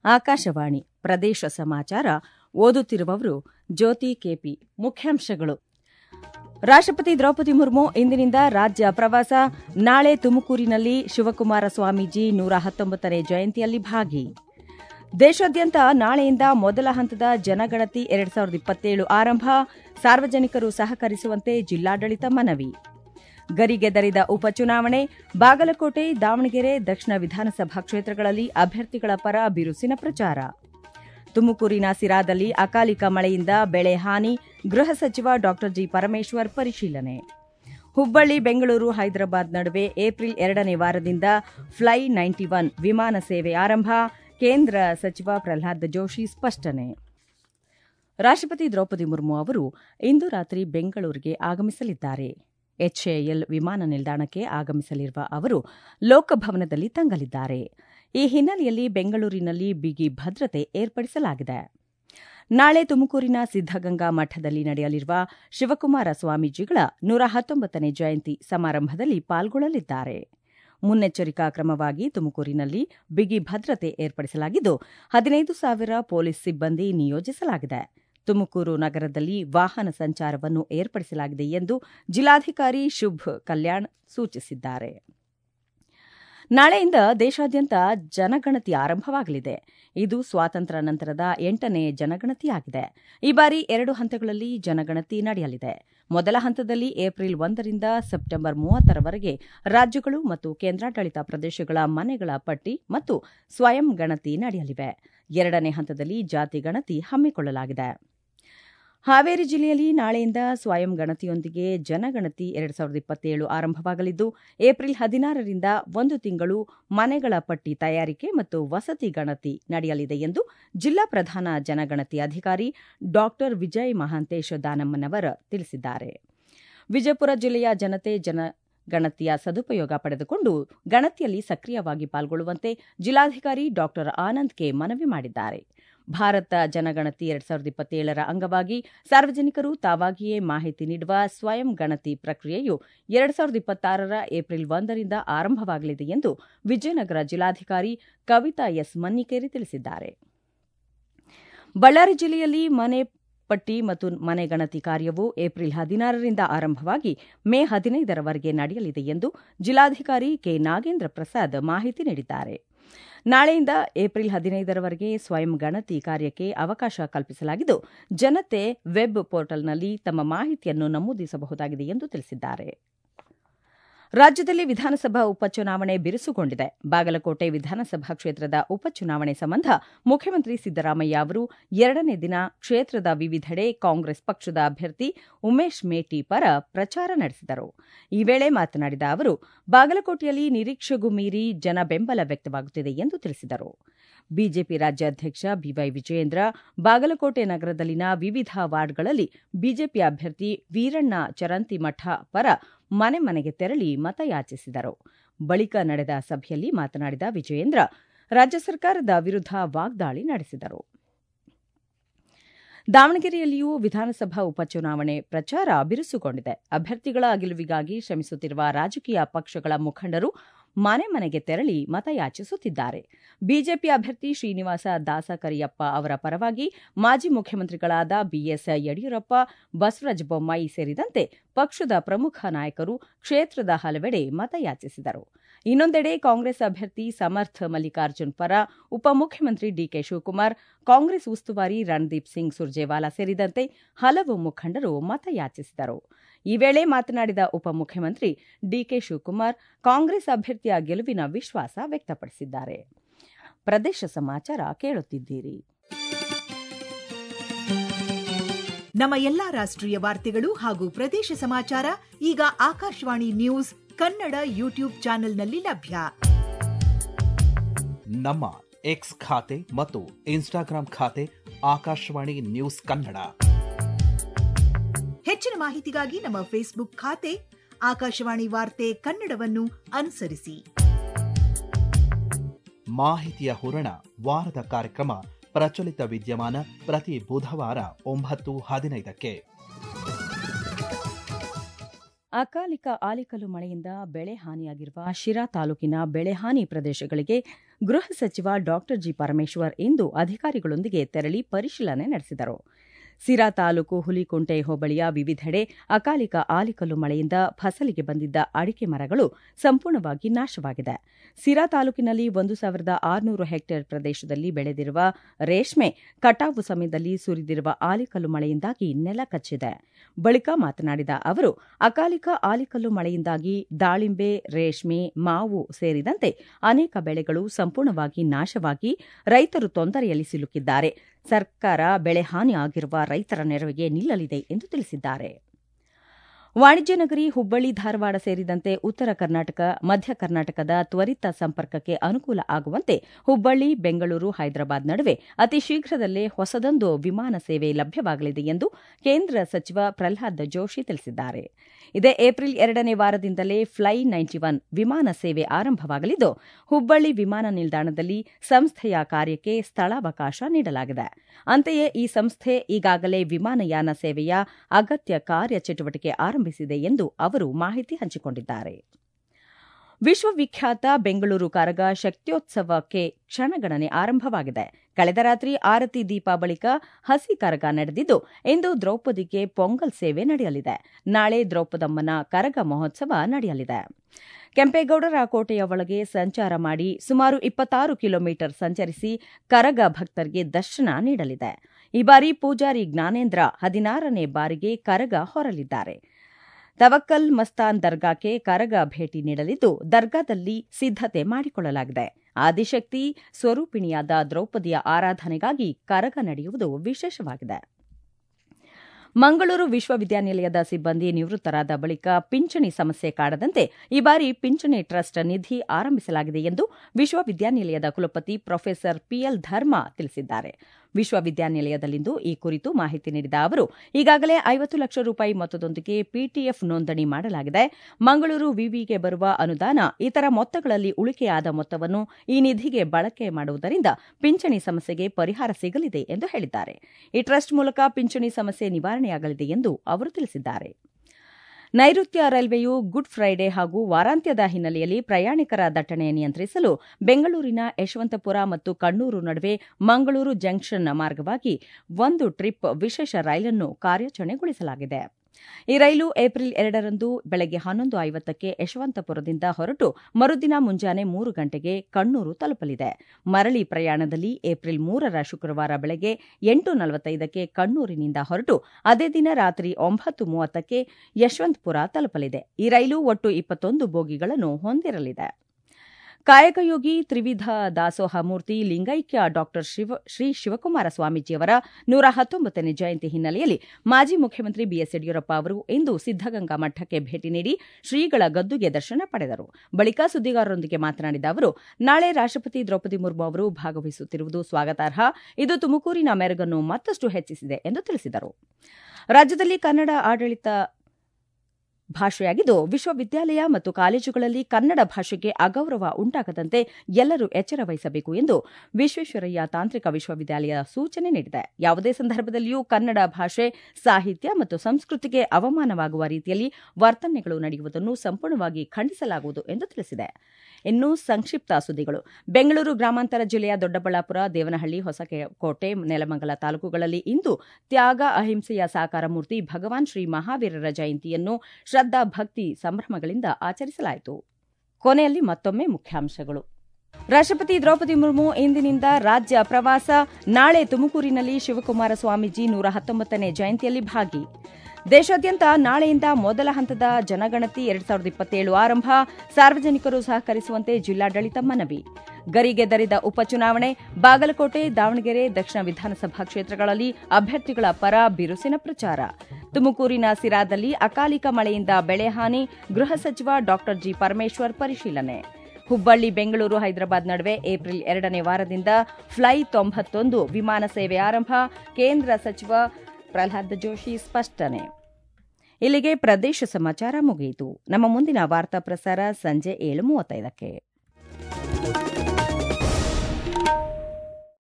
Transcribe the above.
ಆಕಾಶವಾಣಿ ಪ್ರದೇಶ ಸಮಾಚಾರ ಓದುತ್ತಿರುವವರು ಜ್ಯೋತಿ ಕೆಪಿ ಮುಖ್ಯಾಂಶಗಳು ರಾಷ್ಟ್ರಪತಿ ದ್ರೌಪದಿ ಮುರ್ಮು ಇಂದಿನಿಂದ ರಾಜ್ಯ ಪ್ರವಾಸ ನಾಳೆ ತುಮಕೂರಿನಲ್ಲಿ ಶಿವಕುಮಾರ ಸ್ವಾಮೀಜಿ ನೂರ ಹತ್ತೊಂಬತ್ತನೇ ಜಯಂತಿಯಲ್ಲಿ ಭಾಗಿ ದೇಶಾದ್ಯಂತ ನಾಳೆಯಿಂದ ಮೊದಲ ಹಂತದ ಜನಗಣತಿ ಎರಡ್ ಸಾವಿರದ ಇಪ್ಪತ್ತೇಳು ಆರಂಭ ಸಾರ್ವಜನಿಕರು ಸಹಕರಿಸುವಂತೆ ಜಿಲ್ಲಾಡಳಿತ ಮನವಿ ಗರಿಗೆದರಿದ ಉಪಚುನಾವಣೆ ಬಾಗಲಕೋಟೆ ದಾವಣಗೆರೆ ದಕ್ಷಿಣ ವಿಧಾನಸಭಾ ಕ್ಷೇತ್ರಗಳಲ್ಲಿ ಅಭ್ಯರ್ಥಿಗಳ ಪರ ಬಿರುಸಿನ ಪ್ರಚಾರ ತುಮಕೂರಿನ ಸಿರಾದಲ್ಲಿ ಅಕಾಲಿಕ ಮಳೆಯಿಂದ ಬೆಳೆ ಹಾನಿ ಗೃಹ ಸಚಿವ ಡಾ ಜಿ ಪರಮೇಶ್ವರ್ ಪರಿಶೀಲನೆ ಹುಬ್ಬಳ್ಳಿ ಬೆಂಗಳೂರು ಹೈದರಾಬಾದ್ ನಡುವೆ ಏಪ್ರಿಲ್ ಎರಡನೇ ವಾರದಿಂದ ಫ್ಲೈ ನೈಂಟಿ ಒನ್ ವಿಮಾನ ಸೇವೆ ಆರಂಭ ಕೇಂದ್ರ ಸಚಿವ ಪ್ರಹ್ಲಾದ್ ಜೋಶಿ ಸ್ಪಷ್ಟನೆ ರಾಷ್ಟ್ರಪತಿ ದ್ರೌಪದಿ ಮುರ್ಮು ಅವರು ಇಂದು ರಾತ್ರಿ ಬೆಂಗಳೂರಿಗೆ ಆಗಮಿಸಲಿದ್ದಾರೆ ಎಚ್ಎಎಲ್ ವಿಮಾನ ನಿಲ್ದಾಣಕ್ಕೆ ಆಗಮಿಸಲಿರುವ ಅವರು ಲೋಕಭವನದಲ್ಲಿ ತಂಗಲಿದ್ದಾರೆ ಈ ಹಿನ್ನೆಲೆಯಲ್ಲಿ ಬೆಂಗಳೂರಿನಲ್ಲಿ ಬಿಗಿ ಭದ್ರತೆ ಏರ್ಪಡಿಸಲಾಗಿದೆ ನಾಳೆ ತುಮಕೂರಿನ ಸಿದ್ದಗಂಗಾ ಮಠದಲ್ಲಿ ನಡೆಯಲಿರುವ ಶಿವಕುಮಾರ ಸ್ವಾಮೀಜಿಗಳ ನೂರ ಹತ್ತೊಂಬತ್ತನೇ ಜಯಂತಿ ಸಮಾರಂಭದಲ್ಲಿ ಪಾಲ್ಗೊಳ್ಳಲಿದ್ದಾರೆ ಮುನ್ನೆಚ್ಚರಿಕಾ ಕ್ರಮವಾಗಿ ತುಮಕೂರಿನಲ್ಲಿ ಬಿಗಿ ಭದ್ರತೆ ಏರ್ಪಡಿಸಲಾಗಿದ್ದು ಹದಿನೈದು ಸಾವಿರ ಪೊಲೀಸ್ ಸಿಬ್ಬಂದಿ ನಿಯೋಜಿಸಲಾಗಿದೆ ತುಮಕೂರು ನಗರದಲ್ಲಿ ವಾಹನ ಸಂಚಾರವನ್ನು ಏರ್ಪಡಿಸಲಾಗಿದೆ ಎಂದು ಜಿಲ್ಲಾಧಿಕಾರಿ ಶುಭ್ ಕಲ್ಯಾಣ್ ಸೂಚಿಸಿದ್ದಾರೆ ನಾಳೆಯಿಂದ ದೇಶಾದ್ಯಂತ ಜನಗಣತಿ ಆರಂಭವಾಗಲಿದೆ ಇದು ಸ್ವಾತಂತ್ರ್ಯ ನಂತರದ ಎಂಟನೇ ಜನಗಣತಿಯಾಗಿದೆ ಈ ಬಾರಿ ಎರಡು ಹಂತಗಳಲ್ಲಿ ಜನಗಣತಿ ನಡೆಯಲಿದೆ ಮೊದಲ ಹಂತದಲ್ಲಿ ಏಪ್ರಿಲ್ ಒಂದರಿಂದ ಸೆಪ್ಟೆಂಬರ್ ಮೂವತ್ತರವರೆಗೆ ರಾಜ್ಯಗಳು ಮತ್ತು ಕೇಂದ್ರಾಡಳಿತ ಪ್ರದೇಶಗಳ ಮನೆಗಳ ಪಟ್ಟಿ ಮತ್ತು ಸ್ವಯಂ ಗಣತಿ ನಡೆಯಲಿವೆ ಎರಡನೇ ಹಂತದಲ್ಲಿ ಜಾತಿ ಗಣತಿ ಹಮ್ಮಿಕೊಳ್ಳಲಾಗಿದೆ ಹಾವೇರಿ ಜಿಲ್ಲೆಯಲ್ಲಿ ನಾಳೆಯಿಂದ ಸ್ವಯಂ ಗಣತಿಯೊಂದಿಗೆ ಜನಗಣತಿ ಎರಡು ಸಾವಿರದ ಇಪ್ಪತ್ತೇಳು ಆರಂಭವಾಗಲಿದ್ದು ಏಪ್ರಿಲ್ ಹದಿನಾರರಿಂದ ಒಂದು ತಿಂಗಳು ಮನೆಗಳ ಪಟ್ಟಿ ತಯಾರಿಕೆ ಮತ್ತು ವಸತಿ ಗಣತಿ ನಡೆಯಲಿದೆ ಎಂದು ಜಿಲ್ಲಾ ಪ್ರಧಾನ ಜನಗಣತಿ ಅಧಿಕಾರಿ ಡಾ ವಿಜಯ್ ಮಹಾಂತೇಶ ದಾನಮ್ಮನವರ್ ತಿಳಿಸಿದ್ದಾರೆ ವಿಜಯಪುರ ಜಿಲ್ಲೆಯ ಜನತೆ ಜನ ಗಣತಿಯ ಸದುಪಯೋಗ ಪಡೆದುಕೊಂಡು ಗಣತಿಯಲ್ಲಿ ಸಕ್ರಿಯವಾಗಿ ಪಾಲ್ಗೊಳ್ಳುವಂತೆ ಜಿಲ್ಲಾಧಿಕಾರಿ ಡಾ ಆನಂದ್ ಕೆ ಮನವಿ ಮಾಡಿದ್ದಾರೆ ಭಾರತ ಜನಗಣತಿ ಎರಡ್ ಸಾವಿರದ ಇಪ್ಪತ್ತೇಳರ ಅಂಗವಾಗಿ ಸಾರ್ವಜನಿಕರು ತಾವಾಗಿಯೇ ಮಾಹಿತಿ ನೀಡುವ ಸ್ವಯಂ ಗಣತಿ ಪ್ರಕ್ರಿಯೆಯು ಎರಡ್ ಸಾವಿರದ ಇಪ್ಪತ್ತಾರರ ಏಪ್ರಿಲ್ ಒಂದರಿಂದ ಆರಂಭವಾಗಲಿದೆ ಎಂದು ವಿಜಯನಗರ ಜಿಲ್ಲಾಧಿಕಾರಿ ಕವಿತಾ ಎಸ್ ಮನ್ನಿಕೇರಿ ತಿಳಿಸಿದ್ದಾರೆ ಬಳ್ಳಾರಿ ಜಿಲ್ಲೆಯಲ್ಲಿ ಮನೆ ಪಟ್ಟಿ ಮತ್ತು ಮನೆ ಗಣತಿ ಕಾರ್ಯವು ಏಪ್ರಿಲ್ ಹದಿನಾರರಿಂದ ಆರಂಭವಾಗಿ ಮೇ ಹದಿನೈದರವರೆಗೆ ನಡೆಯಲಿದೆ ಎಂದು ಜಿಲ್ಲಾಧಿಕಾರಿ ಕೆ ನಾಗೇಂದ್ರ ಪ್ರಸಾದ್ ಮಾಹಿತಿ ನೀಡಿದ್ದಾರೆ ನಾಳೆಯಿಂದ ಏಪ್ರಿಲ್ ಹದಿನೈದರವರೆಗೆ ಸ್ವಯಂ ಗಣತಿ ಕಾರ್ಯಕ್ಕೆ ಅವಕಾಶ ಕಲ್ಪಿಸಲಾಗಿದ್ದು ಜನತೆ ವೆಬ್ ಪೋರ್ಟಲ್ನಲ್ಲಿ ತಮ್ಮ ಮಾಹಿತಿಯನ್ನು ನಮೂದಿಸಬಹುದಾಗಿದೆ ಎಂದು ತಿಳಿಸಿದ್ದಾರೆ ರಾಜ್ಯದಲ್ಲಿ ವಿಧಾನಸಭಾ ಉಪಚುನಾವಣೆ ಬಿರುಸುಗೊಂಡಿದೆ ಬಾಗಲಕೋಟೆ ವಿಧಾನಸಭಾ ಕ್ಷೇತ್ರದ ಉಪಚುನಾವಣೆ ಸಂಬಂಧ ಮುಖ್ಯಮಂತ್ರಿ ಸಿದ್ದರಾಮಯ್ಯ ಅವರು ಎರಡನೇ ದಿನ ಕ್ಷೇತ್ರದ ವಿವಿಧೆಡೆ ಕಾಂಗ್ರೆಸ್ ಪಕ್ಷದ ಅಭ್ಯರ್ಥಿ ಉಮೇಶ್ ಮೇಟಿ ಪರ ಪ್ರಚಾರ ನಡೆಸಿದರು ಈ ವೇಳೆ ಮಾತನಾಡಿದ ಅವರು ಬಾಗಲಕೋಟೆಯಲ್ಲಿ ನಿರೀಕ್ಷೆಗೂ ಮೀರಿ ಜನ ಬೆಂಬಲ ವ್ಯಕ್ತವಾಗುತ್ತಿದೆ ಎಂದು ತಿಳಿಸಿದರು ಬಿಜೆಪಿ ರಾಜ್ಯಾಧ್ಯಕ್ಷ ಬಿವೈ ವಿಜಯೇಂದ್ರ ಬಾಗಲಕೋಟೆ ನಗರದಲ್ಲಿನ ವಿವಿಧ ವಾರ್ಡ್ಗಳಲ್ಲಿ ಬಿಜೆಪಿ ಅಭ್ಯರ್ಥಿ ವೀರಣ್ಣ ಚರಂತಿಮಠ ಪರ ಮನೆ ಮನೆಗೆ ತೆರಳಿ ಮತಯಾಚಿಸಿದರು ಬಳಿಕ ನಡೆದ ಸಭೆಯಲ್ಲಿ ಮಾತನಾಡಿದ ವಿಜಯೇಂದ್ರ ರಾಜ್ಯ ಸರ್ಕಾರದ ವಿರುದ್ಧ ವಾಗ್ದಾಳಿ ನಡೆಸಿದರು ದಾವಣಗೆರೆಯಲ್ಲಿಯೂ ವಿಧಾನಸಭಾ ಉಪಚುನಾವಣೆ ಪ್ರಚಾರ ಬಿರುಸುಗೊಂಡಿದೆ ಅಭ್ಯರ್ಥಿಗಳ ಗೆಲುವಿಗಾಗಿ ಶ್ರಮಿಸುತ್ತಿರುವ ರಾಜಕೀಯ ಪಕ್ಷಗಳ ಮುಖಂಡರು ಮನೆ ಮನೆಗೆ ತೆರಳಿ ಮತಯಾಚಿಸುತ್ತಿದ್ದಾರೆ ಬಿಜೆಪಿ ಅಭ್ಯರ್ಥಿ ಶ್ರೀನಿವಾಸ ದಾಸಕರಿಯಪ್ಪ ಅವರ ಪರವಾಗಿ ಮಾಜಿ ಮುಖ್ಯಮಂತ್ರಿಗಳಾದ ಬಿಎಸ್ ಯಡಿಯೂರಪ್ಪ ಬಸವರಾಜ ಬೊಮ್ಮಾಯಿ ಸೇರಿದಂತೆ ಪಕ್ಷದ ಪ್ರಮುಖ ನಾಯಕರು ಕ್ಷೇತ್ರದ ಹಲವೆಡೆ ಮತಯಾಚಿಸಿದರು ಇನ್ನೊಂದೆಡೆ ಕಾಂಗ್ರೆಸ್ ಅಭ್ಯರ್ಥಿ ಸಮರ್ಥ್ ಮಲ್ಲಿಕಾರ್ಜುನ್ ಪರ ಉಪಮುಖ್ಯಮಂತ್ರಿ ಡಿಕೆ ಶಿವಕುಮಾರ್ ಕಾಂಗ್ರೆಸ್ ಉಸ್ತುವಾರಿ ರಣದೀಪ್ ಸಿಂಗ್ ಸುರ್ಜೇವಾಲಾ ಸೇರಿದಂತೆ ಹಲವು ಮುಖಂಡರು ಮತಯಾಚಿಸಿದರು ಈ ವೇಳೆ ಮಾತನಾಡಿದ ಉಪಮುಖ್ಯಮಂತ್ರಿ ಡಿಕೆ ಶಿವಕುಮಾರ್ ಕಾಂಗ್ರೆಸ್ ಅಭ್ಯರ್ಥಿಯ ಗೆಲುವಿನ ವಿಶ್ವಾಸ ವ್ಯಕ್ತಪಡಿಸಿದ್ದಾರೆ ಪ್ರದೇಶ ಸಮಾಚಾರ ಕೇಳುತ್ತಿದ್ದೀರಿ ನಮ್ಮ ಎಲ್ಲಾ ರಾಷ್ಟ್ರೀಯ ವಾರ್ತೆಗಳು ಹಾಗೂ ಪ್ರದೇಶ ಸಮಾಚಾರ ಈಗ ಆಕಾಶವಾಣಿ ನ್ಯೂಸ್ ಕನ್ನಡ ಯೂಟ್ಯೂಬ್ ಚಾನೆಲ್ನಲ್ಲಿ ಲಭ್ಯ ನಮ್ಮ ಎಕ್ಸ್ ಖಾತೆ ಮತ್ತು ಇನ್ಸ್ಟಾಗ್ರಾಂ ಖಾತೆ ಆಕಾಶವಾಣಿ ನ್ಯೂಸ್ ಕನ್ನಡ ಹೆಚ್ಚಿನ ಮಾಹಿತಿಗಾಗಿ ನಮ್ಮ ಫೇಸ್ಬುಕ್ ಖಾತೆ ಆಕಾಶವಾಣಿ ವಾರ್ತೆ ಕನ್ನಡವನ್ನು ಅನುಸರಿಸಿ ಮಾಹಿತಿಯ ಹೂರಣ ವಾರದ ಕಾರ್ಯಕ್ರಮ ಪ್ರಚಲಿತ ವಿದ್ಯಮಾನ ಪ್ರತಿ ಬುಧವಾರ ಒಂಬತ್ತು ಹದಿನೈದಕ್ಕೆ ಅಕಾಲಿಕ ಆಲಿಕಲ್ಲು ಮಳೆಯಿಂದ ಬೆಳೆ ಹಾನಿಯಾಗಿರುವ ಶಿರಾ ತಾಲೂಕಿನ ಬೆಳೆಹಾನಿ ಪ್ರದೇಶಗಳಿಗೆ ಗೃಹ ಸಚಿವ ಡಾ ಜಿ ಪರಮೇಶ್ವರ್ ಇಂದು ಅಧಿಕಾರಿಗಳೊಂದಿಗೆ ತೆರಳಿ ಪರಿಶೀಲನೆ ನಡೆಸಿದರು ಸಿರಾ ತಾಲೂಕು ಹುಲಿಕುಂಟೆ ಹೋಬಳಿಯ ವಿವಿಧೆಡೆ ಅಕಾಲಿಕ ಆಲಿಕಲ್ಲು ಮಳೆಯಿಂದ ಫಸಲಿಗೆ ಬಂದಿದ್ದ ಅಡಿಕೆ ಮರಗಳು ಸಂಪೂರ್ಣವಾಗಿ ನಾಶವಾಗಿದೆ ಸಿರಾ ತಾಲೂಕಿನಲ್ಲಿ ಒಂದು ಸಾವಿರದ ಆರುನೂರು ಹೆಕ್ಟೇರ್ ಪ್ರದೇಶದಲ್ಲಿ ಬೆಳೆದಿರುವ ರೇಷ್ಮೆ ಕಟಾವು ಸಮಯದಲ್ಲಿ ಸುರಿದಿರುವ ಆಲಿಕಲ್ಲು ಮಳೆಯಿಂದಾಗಿ ನೆಲ ಕಚ್ಚಿದೆ ಬಳಿಕ ಮಾತನಾಡಿದ ಅವರು ಅಕಾಲಿಕ ಆಲಿಕಲ್ಲು ಮಳೆಯಿಂದಾಗಿ ದಾಳಿಂಬೆ ರೇಷ್ಮೆ ಮಾವು ಸೇರಿದಂತೆ ಅನೇಕ ಬೆಳೆಗಳು ಸಂಪೂರ್ಣವಾಗಿ ನಾಶವಾಗಿ ರೈತರು ತೊಂದರೆಯಲ್ಲಿ ಸಿಲುಕಿದ್ದಾರೆ ಸರ್ಕಾರ ಬೆಳೆ ಹಾನಿ ಆಗಿರುವ ರೈತರ ನೆರವಿಗೆ ನಿಲ್ಲಲಿದೆ ಎಂದು ತಿಳಿಸಿದ್ದಾರೆ ವಾಣಿಜ್ಯ ನಗರಿ ಹುಬ್ಬಳ್ಳಿ ಧಾರವಾಡ ಸೇರಿದಂತೆ ಉತ್ತರ ಕರ್ನಾಟಕ ಮಧ್ಯ ಕರ್ನಾಟಕದ ತ್ವರಿತ ಸಂಪರ್ಕಕ್ಕೆ ಅನುಕೂಲ ಆಗುವಂತೆ ಹುಬ್ಬಳ್ಳಿ ಬೆಂಗಳೂರು ಹೈದರಾಬಾದ್ ನಡುವೆ ಅತಿ ಶೀಘ್ರದಲ್ಲೇ ಹೊಸದೊಂದು ವಿಮಾನ ಸೇವೆ ಲಭ್ಯವಾಗಲಿದೆ ಎಂದು ಕೇಂದ್ರ ಸಚಿವ ಪ್ರಹ್ಲಾದ್ ಜೋಶಿ ತಿಳಿಸಿದ್ದಾರೆ ಇದೇ ಏಪ್ರಿಲ್ ಎರಡನೇ ವಾರದಿಂದಲೇ ಫ್ಲೈ ನೈಂಟಿ ಒನ್ ವಿಮಾನ ಸೇವೆ ಆರಂಭವಾಗಲಿದ್ದು ಹುಬ್ಬಳ್ಳಿ ವಿಮಾನ ನಿಲ್ದಾಣದಲ್ಲಿ ಸಂಸ್ಥೆಯ ಕಾರ್ಯಕ್ಕೆ ಸ್ಥಳಾವಕಾಶ ನೀಡಲಾಗಿದೆ ಅಂತೆಯೇ ಈ ಸಂಸ್ಥೆ ಈಗಾಗಲೇ ವಿಮಾನಯಾನ ಸೇವೆಯ ಅಗತ್ಯ ಕಾರ್ಯಚಟುವಟಿಕೆ ಆರಂಭಿಸಿದೆ ಎಂದು ಅವರು ಮಾಹಿತಿ ಹಂಚಿಕೊಂಡಿದ್ದಾರೆ ವಿಶ್ವವಿಖ್ಯಾತ ಬೆಂಗಳೂರು ಕರಗ ಶಕ್ತ್ಯೋತ್ಸವಕ್ಕೆ ಕ್ಷಣಗಣನೆ ಆರಂಭವಾಗಿದೆ ಕಳೆದ ರಾತ್ರಿ ಆರತಿ ದೀಪ ಬಳಿಕ ಹಸಿ ಕರಗ ನಡೆದಿದ್ದು ಇಂದು ದ್ರೌಪದಿಗೆ ಪೊಂಗಲ್ ಸೇವೆ ನಡೆಯಲಿದೆ ನಾಳೆ ದ್ರೌಪದಮ್ಮನ ಕರಗ ಮಹೋತ್ಸವ ನಡೆಯಲಿದೆ ಕೆಂಪೇಗೌಡರ ಕೋಟೆಯ ಒಳಗೆ ಸಂಚಾರ ಮಾಡಿ ಸುಮಾರು ಇಪ್ಪತ್ತಾರು ಕಿಲೋಮೀಟರ್ ಸಂಚರಿಸಿ ಕರಗ ಭಕ್ತರಿಗೆ ದರ್ಶನ ನೀಡಲಿದೆ ಈ ಬಾರಿ ಪೂಜಾರಿ ಜ್ಞಾನೇಂದ್ರ ಹದಿನಾರನೇ ಬಾರಿಗೆ ಕರಗ ಹೊರಲಿದ್ದಾರೆ ತವಕ್ಕಲ್ ಮಸ್ತಾನ್ ದರ್ಗಾಕ್ಕೆ ಕರಗ ಭೇಟಿ ನೀಡಲಿದ್ದು ದರ್ಗಾದಲ್ಲಿ ಸಿದ್ದತೆ ಮಾಡಿಕೊಳ್ಳಲಾಗಿದೆ ಆದಿಶಕ್ತಿ ಸ್ವರೂಪಿಣಿಯಾದ ದ್ರೌಪದಿಯ ಆರಾಧನೆಗಾಗಿ ಕರಗ ನಡೆಯುವುದು ವಿಶೇಷವಾಗಿದೆ ಮಂಗಳೂರು ವಿಶ್ವವಿದ್ಯಾನಿಲಯದ ಸಿಬ್ಬಂದಿ ನಿವೃತ್ತರಾದ ಬಳಿಕ ಪಿಂಚಣಿ ಸಮಸ್ಯೆ ಕಾಡದಂತೆ ಈ ಬಾರಿ ಪಿಂಚಣಿ ಟ್ರಸ್ಟ್ ನಿಧಿ ಆರಂಭಿಸಲಾಗಿದೆ ಎಂದು ವಿಶ್ವವಿದ್ಯಾನಿಲಯದ ಕುಲಪತಿ ಪ್ರೊಫೆಸರ್ ಪಿಎಲ್ ಧರ್ಮ ತಿಳಿಸಿದ್ದಾರೆ ವಿಶ್ವವಿದ್ಯಾನಿಲಯದಲ್ಲಿಂದು ಈ ಕುರಿತು ಮಾಹಿತಿ ನೀಡಿದ ಅವರು ಈಗಾಗಲೇ ಐವತ್ತು ಲಕ್ಷ ರೂಪಾಯಿ ಮೊತ್ತದೊಂದಿಗೆ ಪಿಟಿಎಫ್ ನೋಂದಣಿ ಮಾಡಲಾಗಿದೆ ಮಂಗಳೂರು ವಿವಿಗೆ ಬರುವ ಅನುದಾನ ಇತರ ಮೊತ್ತಗಳಲ್ಲಿ ಉಳಿಕೆಯಾದ ಮೊತ್ತವನ್ನು ಈ ನಿಧಿಗೆ ಬಳಕೆ ಮಾಡುವುದರಿಂದ ಪಿಂಚಣಿ ಸಮಸ್ಯೆಗೆ ಪರಿಹಾರ ಸಿಗಲಿದೆ ಎಂದು ಹೇಳಿದ್ದಾರೆ ಈ ಟ್ರಸ್ಟ್ ಮೂಲಕ ಪಿಂಚಣಿ ಸಮಸ್ಯೆ ನಿವಾರಣೆಯಾಗಲಿದೆ ಎಂದು ಅವರು ತಿಳಿಸಿದ್ದಾರೆ ನೈಋತ್ಯ ರೈಲ್ವೆಯು ಗುಡ್ ಫ್ರೈಡೆ ಹಾಗೂ ವಾರಾಂತ್ಯದ ಹಿನ್ನೆಲೆಯಲ್ಲಿ ಪ್ರಯಾಣಿಕರ ದಟ್ಟಣೆ ನಿಯಂತ್ರಿಸಲು ಬೆಂಗಳೂರಿನ ಯಶವಂತಪುರ ಮತ್ತು ಕಣ್ಣೂರು ನಡುವೆ ಮಂಗಳೂರು ಜಂಕ್ಷನ್ ಮಾರ್ಗವಾಗಿ ಒಂದು ಟ್ರಿಪ್ ವಿಶೇಷ ರೈಲನ್ನು ಕಾರ್ಯಾಚರಣೆಗೊಳಿಸಲಾಗಿದೆ ಈ ರೈಲು ಏಪ್ರಿಲ್ ಎರಡರಂದು ಬೆಳಗ್ಗೆ ಹನ್ನೊಂದು ಐವತ್ತಕ್ಕೆ ಯಶವಂತಪುರದಿಂದ ಹೊರಟು ಮರುದಿನ ಮುಂಜಾನೆ ಮೂರು ಗಂಟೆಗೆ ಕಣ್ಣೂರು ತಲುಪಲಿದೆ ಮರಳಿ ಪ್ರಯಾಣದಲ್ಲಿ ಏಪ್ರಿಲ್ ಮೂರರ ಶುಕ್ರವಾರ ಬೆಳಗ್ಗೆ ಎಂಟು ನಲವತ್ತೈದಕ್ಕೆ ಕಣ್ಣೂರಿನಿಂದ ಹೊರಟು ಅದೇ ದಿನ ರಾತ್ರಿ ಒಂಬತ್ತು ಮೂವತ್ತಕ್ಕೆ ಯಶವಂತಪುರ ತಲುಪಲಿದೆ ಈ ರೈಲು ಒಟ್ಟು ಇಪ್ಪತ್ತೊಂದು ಬೋಗಿಗಳನ್ನು ಹೊಂದಿರಲಿದೆ ಕಾಯಕಯೋಗಿ ತ್ರಿವಿಧ ದಾಸೋಹ ಮೂರ್ತಿ ಲಿಂಗೈಕ್ಯ ಡಾಕ್ಟರ್ ಶಿವ ಶ್ರೀ ಶಿವಕುಮಾರ ಸ್ವಾಮೀಜಿಯವರ ನೂರ ಹತ್ತೊಂಬತ್ತನೇ ಜಯಂತಿ ಹಿನ್ನೆಲೆಯಲ್ಲಿ ಮಾಜಿ ಮುಖ್ಯಮಂತ್ರಿ ಬಿಎಸ್ ಯಡಿಯೂರಪ್ಪ ಅವರು ಇಂದು ಸಿದ್ದಗಂಗಾ ಮಠಕ್ಕೆ ಭೇಟಿ ನೀಡಿ ಶ್ರೀಗಳ ಗದ್ದುಗೆ ದರ್ಶನ ಪಡೆದರು ಬಳಿಕ ಸುದ್ದಿಗಾರರೊಂದಿಗೆ ಮಾತನಾಡಿದ ಅವರು ನಾಳೆ ರಾಷ್ಟಪತಿ ದ್ರೌಪದಿ ಮುರ್ಮು ಅವರು ಭಾಗವಹಿಸುತ್ತಿರುವುದು ಸ್ವಾಗತಾರ್ಹ ಇದು ತುಮಕೂರಿನ ಮೆರುಗನ್ನು ಮತ್ತಷ್ಟು ಹೆಚ್ಚಿಸಿದೆ ಎಂದು ತಿಳಿಸಿದರು ರಾಜ್ಯದಲ್ಲಿ ಕನ್ನಡ ಆಡಳಿತ ಭಾಷೆಯಾಗಿದ್ದು ವಿಶ್ವವಿದ್ಯಾಲಯ ಮತ್ತು ಕಾಲೇಜುಗಳಲ್ಲಿ ಕನ್ನಡ ಭಾಷೆಗೆ ಅಗೌರವ ಉಂಟಾಗದಂತೆ ಎಲ್ಲರೂ ಎಚ್ಚರ ವಹಿಸಬೇಕು ಎಂದು ವಿಶ್ವೇಶ್ವರಯ್ಯ ತಾಂತ್ರಿಕ ವಿಶ್ವವಿದ್ಯಾಲಯ ಸೂಚನೆ ನೀಡಿದೆ ಯಾವುದೇ ಸಂದರ್ಭದಲ್ಲಿಯೂ ಕನ್ನಡ ಭಾಷೆ ಸಾಹಿತ್ಯ ಮತ್ತು ಸಂಸ್ಕೃತಿಗೆ ಅವಮಾನವಾಗುವ ರೀತಿಯಲ್ಲಿ ವರ್ತನೆಗಳು ನಡೆಯುವುದನ್ನು ಸಂಪೂರ್ಣವಾಗಿ ಖಂಡಿಸಲಾಗುವುದು ಎಂದು ತಿಳಿಸಿದೆ ಇನ್ನು ಸಂಕ್ಷಿಪ್ತ ಸುದ್ದಿಗಳು ಬೆಂಗಳೂರು ಗ್ರಾಮಾಂತರ ಜಿಲ್ಲೆಯ ದೊಡ್ಡಬಳ್ಳಾಪುರ ದೇವನಹಳ್ಳಿ ಹೊಸಕೋಟೆ ನೆಲಮಂಗಲ ತಾಲೂಕುಗಳಲ್ಲಿ ಇಂದು ತ್ಯಾಗ ಅಹಿಂಸೆಯ ಸಾಕಾರ ಮೂರ್ತಿ ಭಗವಾನ್ ಶ್ರೀ ಮಹಾವೀರರ ಜಯಂತಿಯನ್ನು ಶ್ರದ್ದಾ ಭಕ್ತಿ ಸಂಭ್ರಮಗಳಿಂದ ಆಚರಿಸಲಾಯಿತು ಕೊನೆಯಲ್ಲಿ ಮತ್ತೊಮ್ಮೆ ಮುಖ್ಯಾಂಶಗಳು ರಾಷ್ಟಪತಿ ದ್ರೌಪದಿ ಮುರ್ಮು ಇಂದಿನಿಂದ ರಾಜ್ಯ ಪ್ರವಾಸ ನಾಳೆ ತುಮಕೂರಿನಲ್ಲಿ ಶಿವಕುಮಾರ ಸ್ವಾಮೀಜಿ ನೂರ ಹತ್ತೊಂಬತ್ತನೇ ಜಯಂತಿಯಲ್ಲಿ ಭಾಗಿ ದೇಶಾದ್ಯಂತ ನಾಳೆಯಿಂದ ಮೊದಲ ಹಂತದ ಜನಗಣತಿ ಎರಡ್ ಸಾವಿರದ ಇಪ್ಪತ್ತೇಳು ಆರಂಭ ಸಾರ್ವಜನಿಕರು ಸಹಕರಿಸುವಂತೆ ಜಿಲ್ಲಾಡಳಿತ ಮನವಿ ಗರಿಗೆದರಿದ ಉಪಚುನಾವಣೆ ಬಾಗಲಕೋಟೆ ದಾವಣಗೆರೆ ದಕ್ಷಿಣ ವಿಧಾನಸಭಾ ಕ್ಷೇತ್ರಗಳಲ್ಲಿ ಅಭ್ಯರ್ಥಿಗಳ ಪರ ಬಿರುಸಿನ ಪ್ರಚಾರ ತುಮಕೂರಿನ ಸಿರಾದಲ್ಲಿ ಅಕಾಲಿಕ ಮಳೆಯಿಂದ ಬೆಳೆ ಹಾನಿ ಗೃಹ ಸಚಿವ ಡಾ ಜಿ ಪರಮೇಶ್ವರ್ ಪರಿಶೀಲನೆ ಹುಬ್ಬಳ್ಳಿ ಬೆಂಗಳೂರು ಹೈದರಾಬಾದ್ ನಡುವೆ ಏಪ್ರಿಲ್ ಎರಡನೇ ವಾರದಿಂದ ಫ್ಲೈ ತೊಂಬತ್ತೊಂದು ವಿಮಾನ ಸೇವೆ ಆರಂಭ ಕೇಂದ್ರ ಸಚಿವ ಪ್ರಹ್ಲಾದ್ ಜೋಶಿ ಸ್ಪಷ್ಟನೆ ಇಲ್ಲಿಗೆ ಪ್ರದೇಶ ಸಮಾಚಾರ ಮುಗಿಯಿತು ನಮ್ಮ ಮುಂದಿನ ವಾರ್ತಾ ಪ್ರಸಾರ ಸಂಜೆ ಏಳು ಮೂವತ್ತೈದಕ್ಕೆ